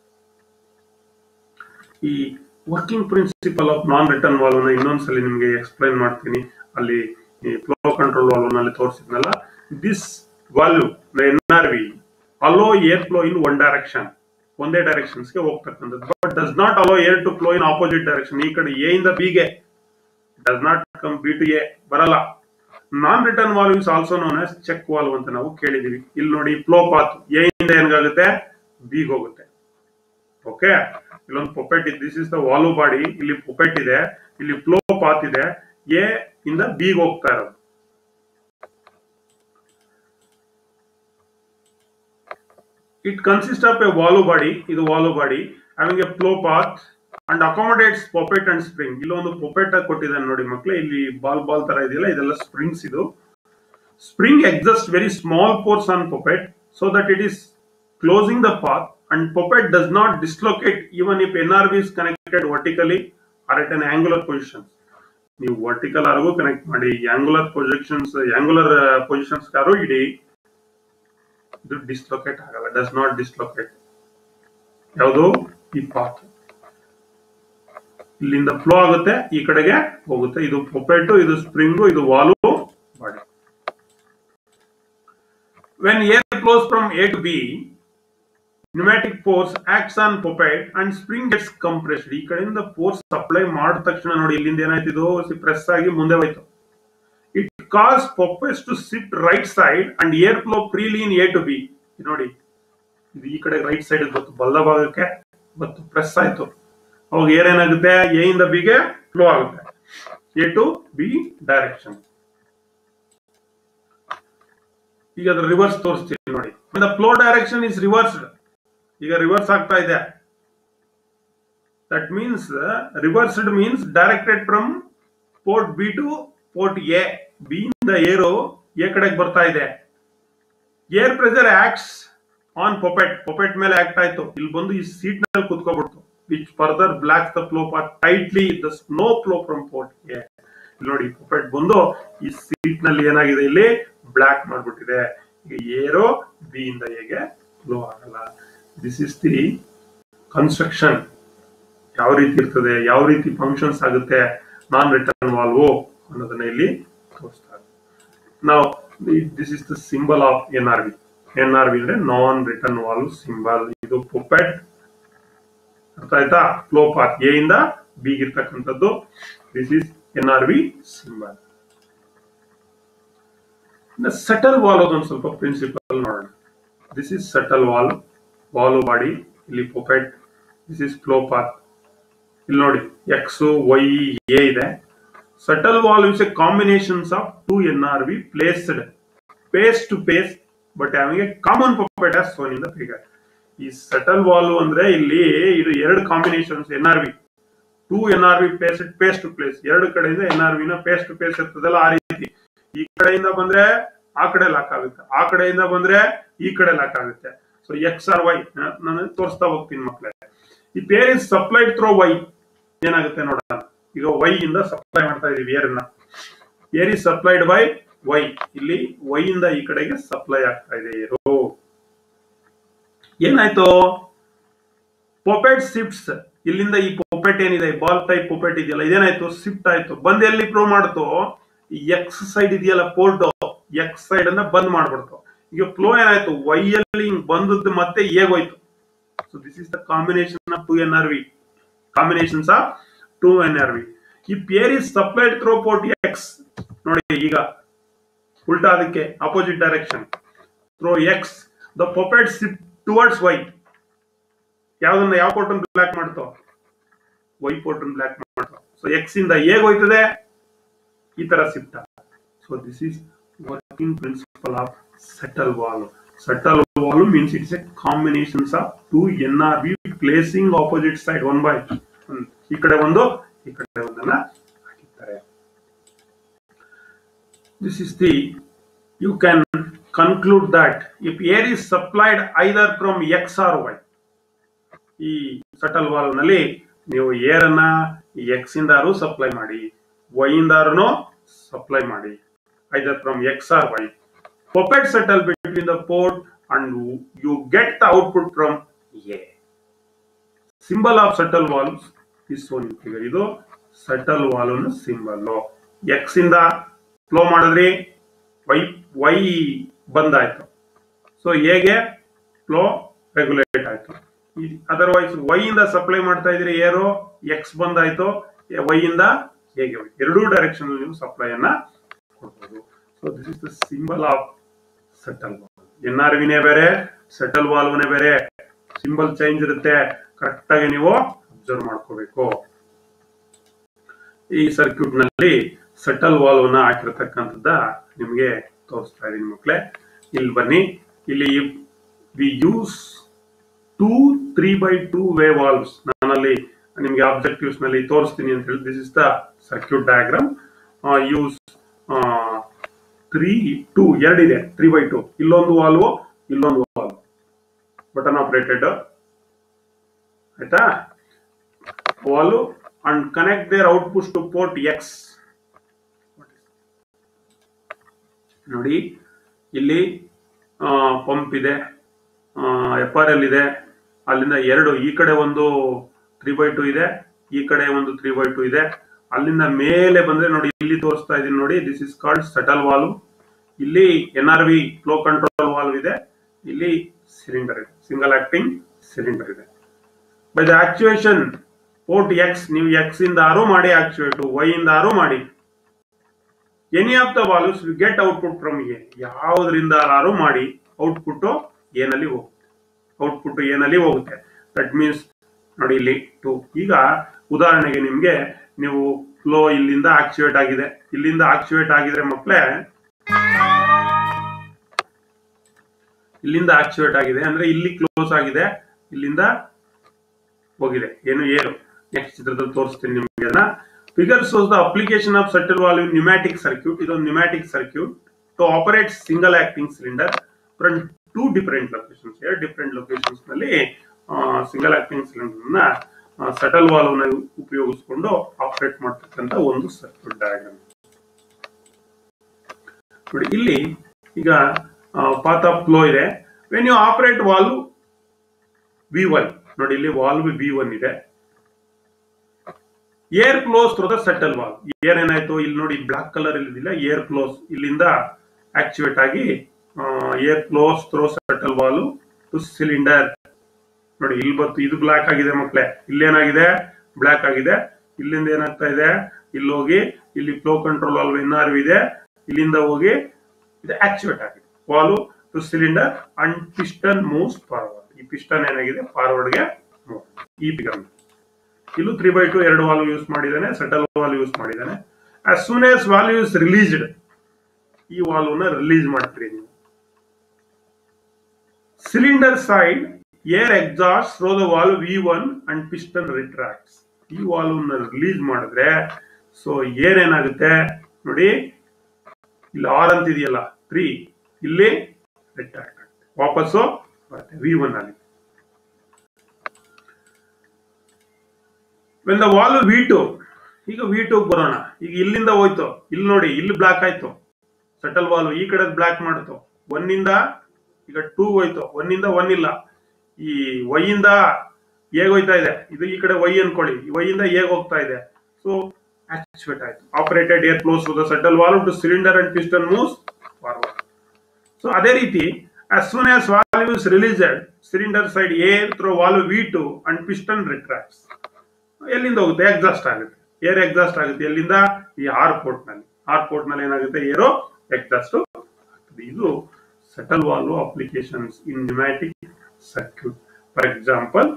ಈ working principle of non return valve ನ ಇನ್ನೊಂದ್ಸಲಿ ನಿಮಗೆ ಎಕ್ಸ್ಪ್ಲೈನ್ ಮಾಡ್ತೀನಿ ಅಲ್ಲಿ ಫ್ಲೋ ಕಂಟ್ರೋಲ್ ವಾಲ್ವ್ ನಲ್ಲಿ ತೋರಿಸಿದ್ನಲ್ಲ this valve N R V allow air flow in one direction ಒಂದೇ ಡೈರೆಕ್ಷನ್ಸ್ ಗೆ ಹೋಗ್ತಕ್ಕಂಥದ್ದು but does not allow air to flow in opposite direction ಈ ಕಡೆ ಎ ಇಂದ ಬಿ ಗೆ does not come B to A ಬರಲ್ಲ non return valve is also known as check valve ಅಂತ ನಾವು ಕೇಳಿದೀವಿ ಇಲ್ಲಿ ನೋಡಿ ಫ್ಲೋ ಪಾತ್ ಎ ಇಂದ ಏನಾಗುತ್ತೆ ಬಿಗ್ ಹೋಗುತ್ತೆ ಓಕೆ ಇಲ್ಲೊಂದು ಪೊಪೆಟ್ ಇದೆ this is the valve body ಇಲ್ಲಿ ಪೊಪೆಟ್ ಇದೆ ಇಲ್ಲಿ ಫ್ಲೋ ಪಾತ್ ಇದೆ ಎ ಇಂದ ಬಿಗ್ ಹೋಗ್ತಾ ಇರೋದು it consist of a valve body ಇದು valve body having a flow path and accommodates poppet and spring ಇಲ್ಲೊಂದು ಪೊಪೆಟ್ ಕೊಟ್ಟಿದ್ದಾನೆ ನೋಡಿ ಮಕ್ಕಳೇ ಇಲ್ಲಿ ಬಾಲ್ ಬಾಲ್ ತರ ಇದೆಯಲ್ಲ ಇದೆಲ್ಲ ಸ್ಪ್ರಿಂಗ್ಸ್ ಇದು spring exerts very small force on poppet so that it is closing the path and poppet does not dislocate even if N R V is connected vertically or at an angular position ನೀವು vertical ಆರ್ಗೂ connect ಮಾಡಿ angular positions angular positions ಯಾರು ಇಡಿ ಇದು dislocate ಆಗಲ್ಲ does not dislocate ಯಾವುದು ಈ path ಇಲ್ಲಿಂದ ಫ್ಲೋ ಆಗುತ್ತೆ ಈ ಕಡೆಗೆ ಹೋಗುತ್ತೆ ಇದು ಪೊಪೆಟ್ ಇದು ಸ್ಪ್ರಿಂಗು ಇದು valve body when air flows from A to B pneumatic force acts on poppet and spring gets compressed ಈ ಕಡೆಯಿಂದ ಫೋರ್ಸ್ ಸಪ್ಲೈ ಮಾಡಿದ ತಕ್ಷಣ ನೋಡಿ ಇಲ್ಲಿಂದ ಏನಾಯ್ತು ಇದು ಪ್ರೆಸ್ ಆಗಿ ಮುಂದೆ ಹೋಯ್ತು it causes poppets to seat right side and air flow freely in A to B ನೋಡಿ ಇದು ಈ ಕಡೆ ರೈಟ್ ಸೈಡ್ ಗೊತ್ತು ಬಲ್ಲ ಭಾಗಕ್ಕೆ ಮತ್ತು ಪ್ರೆಸ್ ಆಯ್ತು ಅವಾಗ ಏರ್ ಏನಾಗುತ್ತೆ ಎ ಇಂದ ಬಿಗೆ ಫ್ಲೋ ಆಗುತ್ತೆ ಎ ಟು ಬಿ ಡೈರೆಕ್ಷನ್ ಈಗ ಅದ್ರ ರಿವರ್ಸ್ ತೋರಿಸ್ತೀನಿ ನೋಡಿ the flow direction is reversed ಈಗ ರಿವರ್ಸ್ ಆಗ್ತಾ ಇದೆ that means reversed means directed from port B to port A B ಇಂದ ಏರು ಎ ಕಡೆಗೆ ಬರ್ತಾ ಇದೆ air pressure acts on poppet poppet ಮೇಲೆ ಆಕ್ಟ್ ಆಯ್ತು ಇಲ್ಲಿ ಬಂದು ಈ ಸೀಟ್ ನಲ್ಲಿ ಕುತ್ಕೊಬಿಡ್ತು which further block the flow path tightly the snow flow from port A ನೋಡಿ ಪೊಪೆಟ್ ಬಂದು ಈ ಸೀಟ್ ನಲ್ಲಿ ಏನಾಗಿದೆ ಇಲ್ಲಿ ಬ್ಲಾಕ್ ಮಾಡ್ಬಿಟ್ಟಿದೆ ಈಗ ಏರೋ ಬಿ ಇಂದ ಎಗೆ ಫ್ಲೋ ಆಗಲ್ಲ ದಿಸ್ ಇಸ್ ದಿ ಕನ್ಸ್ಟ್ರಕ್ಷನ್ ಯಾವ ರೀತಿ ಇರ್ತದೆ ಯಾವ ರೀತಿ ಫಂಕ್ಷನ್ಸ್ ಆಗುತ್ತೆ ನಾನ್ ರಿಟರ್ನ್ ವಾಲ್ವ್ ಅನ್ನೋದನ್ನ ಇಲ್ಲಿ ತೋರಿಸ್ತಾರೆ ನಾವು this is the symbol of N R V N R V ಅಂದ್ರೆ ನಾನ್ ರಿಟರ್ನ್ ವಾಲ್ವ್ ಸಿಂಬಲ್ ಇದು ಪೊಪೆಟ್ ಅರ್ಥ ಆಯ್ತಾ ಫ್ಲೋ ಪಾತ್ ಎ ಇಂದ ಬಿ ಇರ್ತಕ್ಕಂಥದ್ದು this is N R V symbol shuttle valve ಅದೊಂದು ಸ್ವಲ್ಪ ಪ್ರಿನ್ಸಿಪಲ್ ನೋಡೋಣ this is shuttle valve valve body ಇಲ್ಲಿ poppet this is flow path ಇಲ್ಲಿ ನೋಡಿ ಎಕ್ಸ್ ವೈ ಎ ಇದೆ shuttle valve is a combinations of two N R V placed face to face but having a common poppet as shown in the figure ಈ shuttle valve ಅಂದ್ರೆ ಇಲ್ಲಿ ಇದು ಎರಡು combinations N R V two N R V face face to place ಎರಡು ಕಡೆಯಿಂದ N R ವಿನ face to face ಇರ್ತದಲ್ಲ ಆ ರೀತಿ ಈ ಕಡೆಯಿಂದ ಬಂದ್ರೆ ಆ ಕಡೆ ಲಾಕ್ ಆಗುತ್ತೆ ಆ ಕಡೆಯಿಂದ ಬಂದ್ರೆ ಈ ಕಡೆ ಲಾಕ್ ಆಗುತ್ತೆ ಸೊ ಎಕ್ಸ್ ಆರ್ ವೈ ನಾನು ತೋರಿಸ್ತಾ ಹೋಗ್ತೀನಿ ಮಕ್ಕಳೇ ಈ pair is supplied through Y ಏನಾಗುತ್ತೆ ನೋಡೋಣ ಈಗ ವೈ ಇಂದ ಸಪ್ಲೈ ಮಾಡ್ತಾ ಇದೀವಿ ಏರ್ನ air is supplied by Y ಇಲ್ಲಿ ವೈ ಇಂದ ಈ ಕಡೆಗೆ ಸಪ್ಲೈ ಆಗ್ತಾ ಇದೆ ಏರು ಏನಾಯ್ತು ಪೊಪೆಟ್ ಶಿಫ್ಟ್ಸ್ ಇಲ್ಲಿಂದ ಈ ಪೊಪೆಟ್ ಏನಿದೆ ಬಾಲ್ ಟೈಪ್ ಪೊಪೆಟ್ ಇದೆಯಲ್ಲ ಇದೇನಾಯ್ತು ಶಿಫ್ಟ್ ಆಯ್ತು ಬಂದ್ ಎಲ್ಲಿ ಪ್ರೂವ್ ಮಾಡ್ತು ಎಕ್ಸ್ ಸೈಡ್ ಇದೆಯಲ್ಲ ಪೋರ್ಟ್ ಎಕ್ಸ್ ಸೈಡ್ ಅನ್ನ ಬಂದ್ ಮಾಡ್ಬಿಡ್ತು ಈಗ ಫ್ಲೋ ಏನಾಯ್ತು ವೈ ಅಲ್ಲಿ ಹಿಂಗ್ ಬಂದದ್ದು ಮತ್ತೆ ಹೇಗೋಯ್ತು so this is the combination of two N R V combinations of two N R V ಈ pair is supplied through port X ನೋಡಿ ಈಗ ಉಲ್ಟಾ ಅದಕ್ಕೆ opposite direction through X the poppet shift towards Y ಯಾವ್ದನ್ನ ಯಾವ port block ಮಾಡ್ತೋ Y port block ಮಾಡ್ತೋ so X ಇಂದ ಹೇಗ್ ಹೋಯ್ತದೆ ಈ ತರ shift so this is working principle of shuttle valve shuttle valve means it's A combinations of two N R V placing opposite side one by ಈ ಕಡೆ ಒಂದು ಈ ಕಡೆ ಒಂದನ್ನ ಹಾಕಿರ್ತಾರೆ this is the you can conclude that if air is supplied either from x or y ಈ shuttle valve ನಲ್ಲಿ ನೀವು ಏರ್ ಅನ್ನ ಎಕ್ಸ್ ಇಂದಾರು ಸಪ್ಲೈ ಮಾಡಿ ವೈ ಇಂದಾರು ಸಪ್ಲೈ ಮಾಡಿ either from X or Y poppet settle between the port and you get the output from A symbol of shuttle valves is shown figure ಇದು shuttle valve symbol X ಇಂದ flow ಮಾಡಿದ್ರಿ Y Y ಬಂದಾಯ್ತು so ಹೇಗೆ flow regulate ಆಯ್ತು otherwise Y ಇಂದ supply ಮಾಡ್ತಾ ಇದ್ರಿ aero X ಬಂದಾಯ್ತು ವೈ ಇಂದ ಹೇಗೆ ಹೋಯ್ತು? ಎರಡೂ ಡೈರೆಕ್ಷನ್ ನೀವು ಸಪ್ಲೈ ಅನ್ನ ಕೊಡ್ಬೋದು so this is the symbol of shuttle valve N R ವಿನೇ ಬೇರೆ ಸೆಟಲ್ ವಾಲ್ವ್ನೇ ಬೇರೆ ಸಿಂಬಲ್ ಚೇಂಜ್ ಇರುತ್ತೆ ಕರೆಕ್ಟ್ ಆಗಿ ನೀವು ಅಬ್ಸರ್ವ್ ಮಾಡ್ಕೋಬೇಕು ಈ ಸರ್ಕ್ಯೂಟ್ ನಲ್ಲಿ ಸೆಟಲ್ ವಾಲ್ವ್ ನ ಹಾಕಿರ್ತಕ್ಕಂಥದ್ದ ನಿಮಗೆ ತೋರಿಸ್ತಾ ಇದೀನಿ ಮಕ್ಕಳೇ ಇಲ್ಲಿ ಬನ್ನಿ ಇಲ್ಲಿ we use two three by two way valves ನಾನಲ್ಲಿ ನಿಮಗೆ ಆಬ್ಜೆಕ್ಟಿವ್ಸ್ ನಲ್ಲಿ ತೋರಿಸ್ತೀನಿ ಅಂತ ಹೇಳಿ this is the circuit diagram use three two ಎರಡಿದೆ ತ್ರೀ ಬೈ ಟೂ ಇಲ್ಲೊಂದು ವಾಲ್ವ್ ಇಲ್ಲೊಂದು ವಾಲ್ವ್ ಬಟನ್ ಆಪರೇಟೆಡ್ ಆಯ್ತಾ valve and connect their output to port X ನೋಡಿ ಇಲ್ಲಿ ಪಂಪ್ ಇದೆ ಎಫ್ ಆರ್ ಎಲ್ ಇದೆ ಅಲ್ಲಿಂದ ಎರಡು ಈ ಕಡೆ ಒಂದು ತ್ರೀ ಬೈ ಟು ಇದೆ ಈ ಕಡೆ ಒಂದು ತ್ರೀ ಬೈ ಟು ಇದೆ ಅಲ್ಲಿಂದ ಮೇಲೆ ಬಂದ್ರೆ ನೋಡಿ ಇಲ್ಲಿ ತೋರಿಸ್ತಾ ಇದೀನಿ ನೋಡಿ this is called shuttle valve ಇಲ್ಲಿ N R V flow control valve ಇದೆ ಇಲ್ಲಿ ಸಿಲಿಂಡರ್ ಇದೆ ಸಿಂಗಲ್ ಆಕ್ಟಿಂಗ್ ಸಿಲಿಂಡರ್ ಇದೆ by the actuation port X ನೀವು ಎಕ್ಸ್ ಇಂದ ಆರು ಮಾಡಿ ಆಕ್ಚುಯೇಟ್ ವೈ ಇಂದ ಆರು ಮಾಡಿ any of the valves we get output from A ಯಾವುದರಿಂದ ಆರು ಮಾಡಿ ಔಟ್ಪುಟ್ ಏನಲ್ಲಿ ಹೋಗುತ್ತೆ ಔಟ್ಪುಟ್ ಏನಲ್ಲಿ ಹೋಗುತ್ತೆ ದಟ್ ಮೀನ್ಸ್ ನೋಡಿ ಇಲ್ಲಿ ಟು ಈಗ ಉದಾಹರಣೆಗೆ ನಿಮ್ಗೆ ನೀವು ಫ್ಲೋ ಇಲ್ಲಿಂದ ಆಕ್ಚುಯೇಟ್ ಆಗಿದೆ ಇಲ್ಲಿಂದ ಆಕ್ಚುಯೇಟ್ ಆಗಿದ್ರೆ ಮಕ್ಕಳೇ ಇಲ್ಲಿಂದ ಆಕ್ಚುಯೇಟ್ ಆಗಿದೆ ಅಂದ್ರೆ ಇಲ್ಲಿ ಕ್ಲೋಸ್ ಆಗಿದೆ ಇಲ್ಲಿಂದ ಹೋಗಿದೆ ಏನು ಏರು ನೆಕ್ಸ್ಟ್ ಚಿತ್ರದಲ್ಲಿ ತೋರಿಸ್ತೀನಿ ನಿಮಗೆ ಅದನ್ನ figure shows the application of shuttle valve in pneumatic circuit ಇದೊಂದು pneumatic circuit to operate single acting cylinder from two different locations ಎರಡು ಡಿಫರೆಂಟ್ ಲೊಕೇಶನ್ಸ್ ನಲ್ಲಿ ಸಿಂಗಲ್ ಆಕ್ಟಿಂಗ್ ಸಿಲಿಂಡರ್ ನ ಸೆಟಲ್ ವಾಲ್ವ್ ನ ಉಪಯೋಗಿಸಿಕೊಂಡು ಆಪರೇಟ್ ಮಾಡ್ತಕ್ಕಂತ ಒಂದು ಸರ್ಕ್ಯೂಟ್ ಡಯಾಗ್ರಾಮ್ ನೋಡಿ ಇಲ್ಲಿ ಈಗ ಪಾತ್ ಆಫ್ ಫ್ಲೋ ಇದೆ when you operate valve V one ನೋಡಿ ಇಲ್ಲಿ ವಾಲ್ವ್ ವಿ ಒನ್ ಇದೆ air flows through the shuttle valve air ಏನಾಯ್ತು ಇಲ್ಲಿ ನೋಡಿ ಬ್ಲಾಕ್ ಕಲರ್ ಇಲ್ಲಿಲ್ಲ ಏರ್ ಕ್ಲೋಸ್ ಇಲ್ಲಿಂದ ಆಕ್ಚುಯೇಟ್ ಆಗಿ air flows through shuttle valve to cylinder ನೋಡಿ ಇಲ್ಲಿ ಬತ್ತು ಇದು ಬ್ಲಾಕ್ ಆಗಿದೆ ಮಕ್ಕಳೇ ಇಲ್ಲೇನಾಗಿದೆ ಬ್ಲಾಕ್ ಆಗಿದೆ ಇಲ್ಲಿಂದ ಏನಾಗ್ತಾ ಇದೆ ಇಲ್ಲಿ ಹೋಗಿ ಇಲ್ಲಿ flow control valve N R ಇದೆ ಇಲ್ಲಿಂದ ಹೋಗಿ ಇದು ಆಕ್ಚುಯೇಟ್ ಆಗಿದೆ valve to cylinder and piston moves forward ಈ ಪಿಸ್ಟನ್ ಏನಾಗಿದೆ ಫಾರ್ವರ್ಡ್ ಗೆ move. ಈ ಫಿಗರ್ ಇಲ್ಲೂ ತ್ರೀ ಬೈ ಟು ಎರಡು ವಾಲ್ವ್ ಯೂಸ್ ಮಾಡಿದ್ದಾನೆ ಸೆಟಲ್ ವಾಲ್ವ್ ಯೂಸ್ ಮಾಡಿದ್ದಾನೆ as soon S valve is released ಈ ವಾಲ್ವ್ ನ ರಿಲೀಸ್ ಮಾಡ್ತೀರಿ ನೀವು cylinder side air exhaust throw the valve V one and piston ರಿಟ್ರಾಕ್ಟ್ಸ್ ಈ ವಾಲ್ವ್ ನ ರಿಲೀಸ್ ಮಾಡಿದ್ರೆ ಸೊ ಏರ್ ಏನಾಗುತ್ತೆ ನೋಡಿ ಇಲ್ಲಿ ಆರ್ ಅಂತ ಇದೆಯಲ್ಲ ತ್ರೀ ಇಲ್ಲಿ ರಿಟ್ರಾಕ್ಟ್ ಆಗುತ್ತೆ ವಾಪಸ್ಸು ಬರುತ್ತೆ ವಿ ಒನ್ ಅಲ್ಲಿ when the valve V two ಈಗ ವಿ ಟು ಬರೋಣ ಈಗ ಇಲ್ಲಿಂದ ಹೋಯ್ತು ಇಲ್ಲಿ ನೋಡಿ ಇಲ್ಲಿ ಬ್ಲಾಕ್ ಆಯ್ತು ಸೆಟಲ್ ವಾಲ್ವ್ ಈ ಕಡೆ ಬ್ಲಾಕ್ ಮಾಡ್ತು ಒನ್ ಇಂದ ಈಗ ಟೂ ಹೋಯ್ತು ಒನ್ ಇಂದ ಒನ್ ಇಲ್ಲ ಈ ವೈ ಇಂದ ಹೇಗ್ ಹೋಯ್ತಾ ಇದೆ ಇದು ಈ ಕಡೆ ವೈ ಅನ್ಕೊಳ್ಳಿ ವೈ ಇಂದ ಹೇಗ್ ಹೋಗ್ತಾ ಇದೆ ಸೊ ಆಕ್ಚುಯೇಟ್ ಆಯ್ತು operated air close to the shuttle valve to cylinder and piston moves forward so ಅದೇ ರೀತಿ as soon as valve is released cylinder side air through valve v2 and piston retracts ಎಲ್ಲಿಂದ ಹೋಗುತ್ತೆ exhaust ಆಗುತ್ತೆ air exhaust ಆಗುತ್ತೆ ಎಲ್ಲಿಂದ ಈ R port ನಲ್ಲಿ R port ನಲ್ಲಿ ಏನಾಗುತ್ತೆ ಏರೋ ಎಕ್ಸಾಸ್ಟ್ ಆಗ್ತದೆ ಇದು shuttle valve applications in pneumatic circuit for example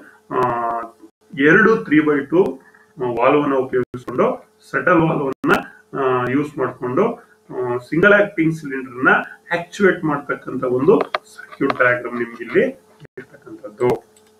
ಎರಡು ತ್ರೀ ಬೈ ಟು ವಾಲ್ವ್ ಅನ್ನ ಉಪಯೋಗಿಸಿಕೊಂಡು ಸೆಟಲ್ ವಾಲ್ವ್ ಅನ್ನ ಯೂಸ್ ಮಾಡಿಕೊಂಡು ಸಿಂಗಲ್ ಆಕ್ಟಿಂಗ್ ಸಿಲಿಂಡರ್ ನ ಆಕ್ಚುಯೇಟ್ ಮಾಡ್ತಕ್ಕಂಥ ಒಂದು ಸರ್ಕ್ಯೂಟ್ ಡಯಾಗ್ರಾಮ್ ನಿಮ್ಗೆ ಇಲ್ಲಿ ಇರ್ತಕ್ಕಂಥದ್ದು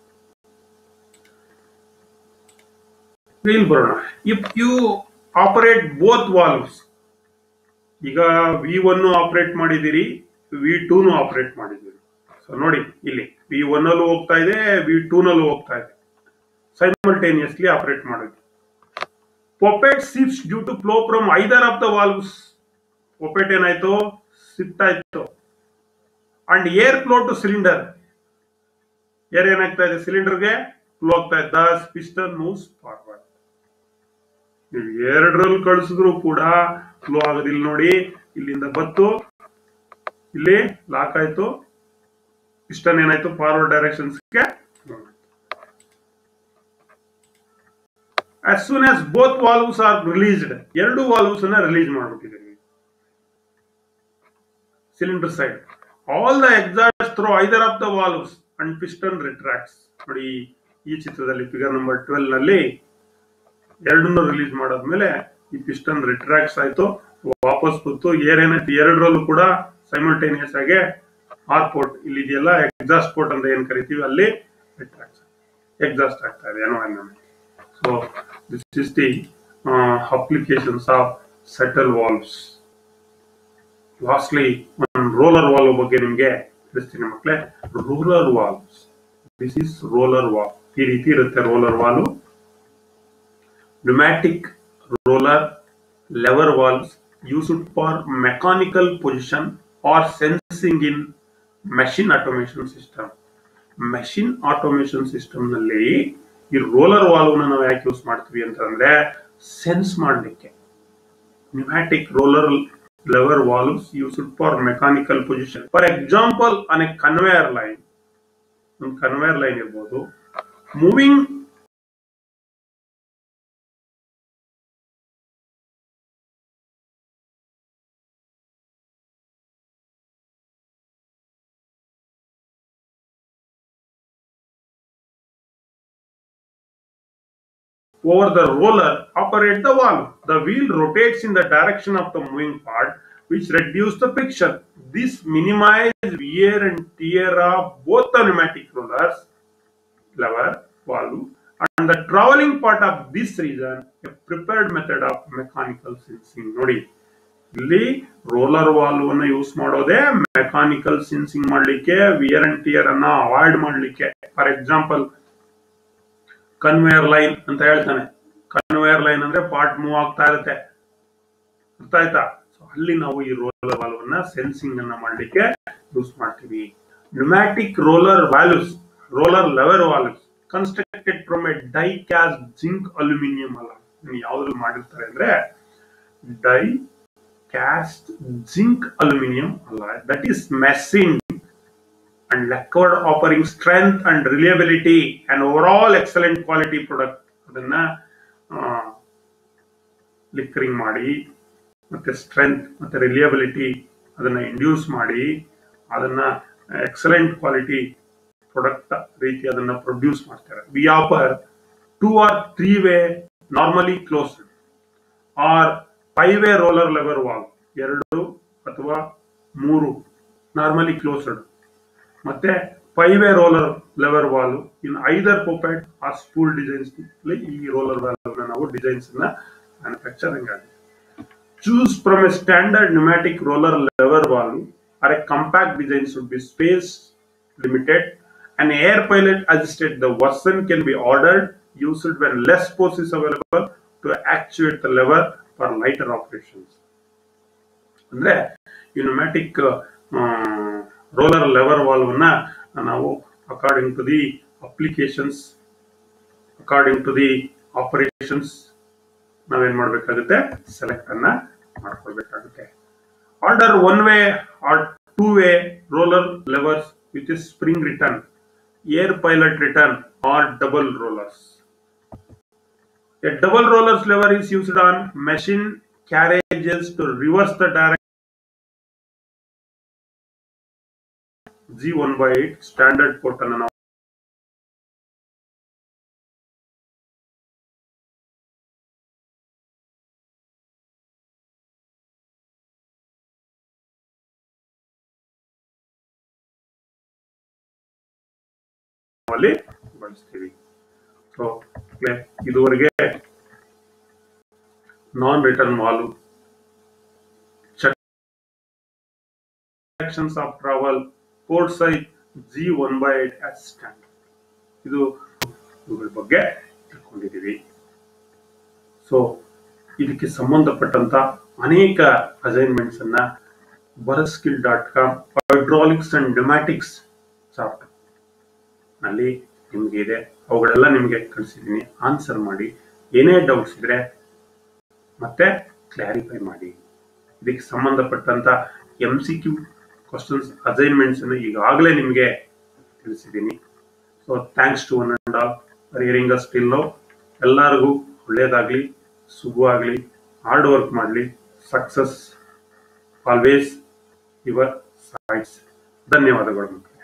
ಇಲ್ಲಿ ಬರೋಣ if you operate both valves ಈಗ ವಿ ಒನ್ ಆಪರೇಟ್ ಮಾಡಿದಿರಿ ವಿ ಟೂನು ಆಪರೇಟ್ ಮಾಡಿದಿರಿ ಸೊ ನೋಡಿ ಇಲ್ಲಿ ವಿ ಒನ್ ಅಲ್ಲೂ ಹೋಗ್ತಾ ಇದೆ ವಿ ಟೂ ನಲ್ಲೂ ಹೋಗ್ತಾ ಇದೆ ಸೈಮಲ್ಟೇನಿಯಸ್ಲಿ ಆಪರೇಟ್ ಮಾಡಿದ್ವಿ poppet shifts due to flow from either of the valves poppet ಏನಾಯ್ತು ಸಿಫ್ಟ್ ಆಯ್ತು and air flow to cylinder air ಏನಾಗ್ತಾ ಇದೆ ಸಿಲಿಂಡರ್ಗೆ ಫ್ಲೋ ಆಗ್ತಾ ಇದೆ ದಸ್ ಪಿಸ್ಟನ್ ಮೂವ್ಸ್ ಫಾರ್ವರ್ಡ್ ನೀವು ಎರಡರಲ್ಲಿ ಕಳಿಸಿದ್ರು ಕೂಡ ಫ್ಲೋ ಆಗೋದಿಲ್ಲ ನೋಡಿ ಇಲ್ಲಿಂದ ಬತ್ತು ಇಲ್ಲಿ ಲಾಕ್ ಆಯ್ತು ಪಿಸ್ಟನ್ ಏನಾಯ್ತು ಫಾರ್ವರ್ಡ್ ಡೈರೆಕ್ಷನ್ಸ್ಗೆ as soon as both valves are released ಎರಡು ವಾಲ್ವ್ಸ್ ಅನ್ನ ರಿಲೀಸ್ ಮಾಡ್ಬಿಟ್ಟಿದ್ದೀವಿ cylinder side all the exhaust through either of the valves and piston retracts ನೋಡಿ ಈ ಚಿತ್ರದಲ್ಲಿ ಫಿಗರ್ ನಂಬರ್ ಟ್ವೆಲ್ ನಲ್ಲಿ ಎರಡನ್ನೂ ರಿಲೀಸ್ ಮಾಡಾದ್ಮೇಲೆ ಈ ಪಿಸ್ಟನ್ ರಿಟ್ರಾಕ್ಟ್ಸ್ ಆಯ್ತು ವಾಪಸ್ ಬಂತು ಏರ್ ಏನಾಯ್ತು ಎರಡರಲ್ಲೂ ಕೂಡ ಸೈಮಲ್ಟೇನಿಯಸ್ ಆಗಿ ಆರ್ ಪೋರ್ಟ್ ಇಲ್ಲಿ ಇದೆಯಲ್ಲ ಎಕ್ಸಾಸ್ಟ್ ಪೋರ್ಟ್ ಅಂತ ಏನ್ ಕರಿತೀವಿ ಅಲ್ಲಿ ರಿಟ್ರಾಕ್ಟ್ಸ್ ಎಕ್ಸಾಸ್ಟ್ ಆಗ್ತಾ ಇದೆ ಏನೋ ಅನ್ನೋ So this is the uh, applications of settle valves. Lastly, one roller valve ಬಗ್ಗೆ ನಿಮಗೆ ತಿಳಿಸ್ತೀನಿ ಮಕ್ಕಳೇ roller valves this is roller valve ಈ ರೀತಿ ಇರುತ್ತೆ roller valve pneumatic roller lever valves used for mechanical position or sensing in machine automation system machine automation system ನಲ್ಲಿ ಈ roller valve ನಾವು ಯಾಕೆ ಯೂಸ್ ಮಾಡ್ತೀವಿ ಅಂತಂದ್ರೆ ಸೆನ್ಸ್ ಮಾಡಲಿಕ್ಕೆ pneumatic roller lever valves used for mechanical position for example on a conveyor line ಒಂದು conveyor line ಇರ್ಬೋದು moving over the roller operate the valve. The wheel rotates in the direction of the moving part, which reduce the friction. This minimize wear and tear of both the pneumatic rollers, lever, valve, and the traveling part of this region, a prepared method of mechanical sensing. ನೋಡಿ ಇಲ್ಲಿ roller valve ಅನ್ನ use ಮಾಡೋದೇ mechanical sensing ಮಾಡ್ಲಿಕ್ಕೆ wear and tear ಅನ್ನ avoid ಮಾಡ್ಲಿಕ್ಕೆ for example conveyor line ಅಂತ ಹೇಳ್ತಾನೆ conveyor line ಅಂದ್ರೆ ಪಾರ್ಟ್ ಮೂವ್ ಆಗ್ತಾ ಇರುತ್ತೆ ಅರ್ಥ ಆಯ್ತಾ ಸೊ ಅಲ್ಲಿ ನಾವು ಈ ರೋಲರ್ ವಾಲ್ವ್ ಅನ್ನ ಸೆನ್ಸಿಂಗ್ ಅನ್ನ ಮಾಡ್ಲಿಕ್ಕೆ ಯೂಸ್ ಮಾಡ್ತೀವಿ pneumatic roller values roller lever valves constructed from a die cast zinc aluminium ಅಲ್ಲ ಯಾವ್ದ್ರಲ್ಲಿ ಮಾಡಿರ್ತಾರೆ ಅಂದ್ರೆ ಡೈ ಕ್ಯಾಸ್ಟ್ ಜಿಂಕ್ ಅಲ್ಯೂಮಿನಿಯಂ ಅಲ್ಲ that is machine and Lacquard offering strength and reliability and overall excellent quality product ಅದನ್ನ ಲಿಕ್ಕರಿಂಗ್ ಮಾಡಿ ಮತ್ತೆ strength ಮತ್ತೆ reliability ಅದನ್ನ ಇಂಡ್ಯೂಸ್ ಮಾಡಿ ಅದನ್ನ ಎಕ್ಸಲೆಂಟ್ ಕ್ವಾಲಿಟಿ ಪ್ರಾಡಕ್ಟ್ ರೀತಿ ಅದನ್ನ ಪ್ರೊಡ್ಯೂಸ್ ಮಾಡ್ತಾರೆ we offer two or three way normally closed or five way roller lever valve ಎರಡು ಅಥವಾ ಮೂರು ನಾರ್ಮಲಿ ಕ್ಲೋಸ್ಡ್ ಮತ್ತೆ five way roller lever valve in either poppet or spool designs ಈ roller valve ನಾವು designs ಅನ್ನ manufacturing ಆಗಿದೆ choose from a standard pneumatic roller lever valve or a compact design should be space limited An air pilot assisted the version can be ordered used when less force is available to actuate the lever for lighter operations. ಅಂದ್ರೆ ಈ pneumatic roller lever valve ಅನ್ನ ನಾವು according to the applications according to the operations ನಾವೇನ್ ಮಾಡ್ಬೇಕಾಗುತ್ತೆ select ಅನ್ನ ಮಾಡ್ಕೊಳ್ಬೇಕಾಗುತ್ತೆ order one way or two way roller levers with is spring return air pilot return or double rollers A double rollers lever is used on machine carriages to reverse the direction. G1 by 8 standard port ಅನ್ನು ನಾವು ಅಲ್ಲಿ ಬಳಸ್ತೀವಿ so ಇದುವರೆಗೆ non return valve sections of travel port side G one by eight as standard. ಇದು ಇವುಗಳ ಬಗ್ಗೆ ತಿಳ್ಕೊಂಡಿದ್ದೀವಿ so ಇದಕ್ಕೆ ಸಂಬಂಧಪಟ್ಟಂತ ಅನೇಕ ಅಸೈನ್ಮೆಂಟ್ಸ್ ಅನ್ನ ಬರಸ್ಕಿಲ್ dot com hydraulics and pneumatics soft ನಲ್ಲಿ ನಿಮ್ಗೆ ಇದೆ ಅವುಗಳೆಲ್ಲ ನಿಮಗೆ ಕಳಿಸಿದ್ದೀನಿ ಆನ್ಸರ್ ಮಾಡಿ ಏನೇ ಡೌಟ್ಸ್ ಇದ್ರೆ ಮತ್ತೆ ಕ್ಲಾರಿಫೈ ಮಾಡಿ ಇದಕ್ಕೆ ಸಂಬಂಧಪಟ್ಟಂತ M C Q questions assignments ಅನ್ನು ಈಗಾಗಲೇ ನಿಮಗೆ ತಿಳಿಸಿದ್ದೀನಿ so thanks to one and all for hearing us till now ಎಲ್ಲರಿಗೂ ಒಳ್ಳೇದಾಗ್ಲಿ ಶುಭವಾಗ್ಲಿ ಹಾರ್ಡ್ ವರ್ಕ್ ಮಾಡಲಿ ಸಕ್ಸಸ್ ಆಲ್ವೇಸ್ ಯುವರ್ ಸೈಡ್ಸ್ ಧನ್ಯವಾದಗಳು